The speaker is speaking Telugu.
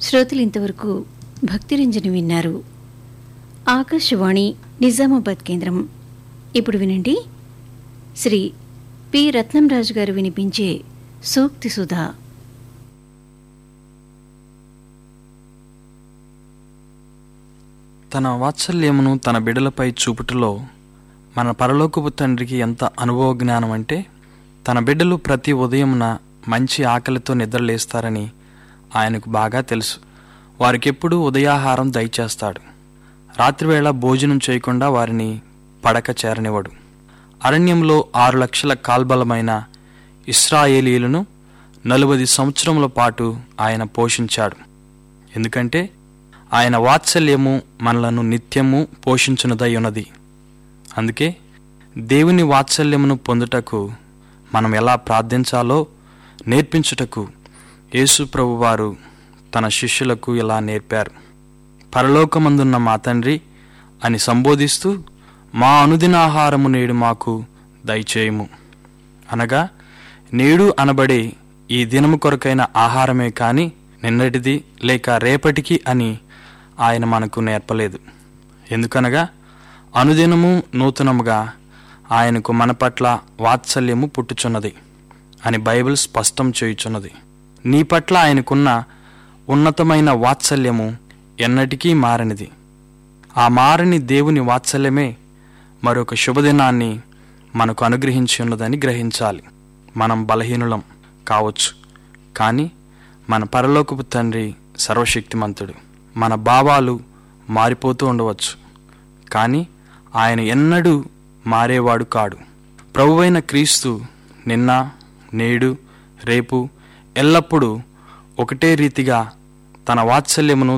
శ్రోతలు ఇంతవరకు భక్తిరంజని విన్నారు ఆకాశవాణి నిజామాబాద్ కేంద్రం ఇప్పుడు వినండి శ్రీ పి రత్నంరాజు గారు వినిపించే సూక్తి సుధా తన వాత్సల్యమును తన బిడలపై చూపుటలో మన పరలోకపు తండ్రికి ఎంత అనుభవ జ్ఞానం అంటే తన బిడ్డలు ప్రతి ఉదయమున మంచి ఆకలితో నిద్రలేస్తారని ఆయనకు బాగా తెలుసు వారికెప్పుడూ ఉదయాహారం దయచేస్తాడు రాత్రివేళ భోజనం చేయకుండా వారిని పడక చేరనివ్వడు అరణ్యంలో ఆరు లక్షల కాల్బలమైన ఇస్రాయేలీలను నలుబది సంవత్సరముల పాటు ఆయన పోషించాడు ఎందుకంటే ఆయన వాత్సల్యము మనలను నిత్యము పోషించునదై ఉన్నది అందుకే దేవుని వాత్సల్యమును పొందుటకు మనం ఎలా ప్రార్థించాలో నేర్పించుటకు యేసు ప్రభువారు తన శిష్యులకు ఇలా నేర్పారు పరలోకమందున్న మా తండ్రి అని సంబోధిస్తూ మా అనుదిన ఆహారము నేడు మాకు దయచేయము అనగా నేడు అనబడే ఈ దినము కొరకైన ఆహారమే కాని నిన్నటిది లేక రేపటికి అని ఆయన మనకు నేర్పలేదు ఎందుకనగా అనుదినము నూతనముగా ఆయనకు మన పట్ల వాత్సల్యము పుట్టుచున్నది అని బైబిల్ స్పష్టం చేయుచున్నది నీ పట్ల ఆయనకున్న ఉన్నతమైన వాత్సల్యము ఎన్నటికీ మారనిది ఆ మారని దేవుని వాత్సల్యమే మరొక శుభదినాన్ని మనకు అనుగ్రహించి ఉన్నదని గ్రహించాలి మనం బలహీనులం కావచ్చు కానీ మన పరలోకపు తండ్రి సర్వశక్తిమంతుడు మన భావాలు మారిపోతూ ఉండవచ్చు కానీ ఆయన ఎన్నడూ మారేవాడు కాడు ప్రభువైన క్రీస్తు నిన్న నేడు రేపు ఎల్లప్పుడూ ఒకటే రీతిగా తన వాత్సల్యమును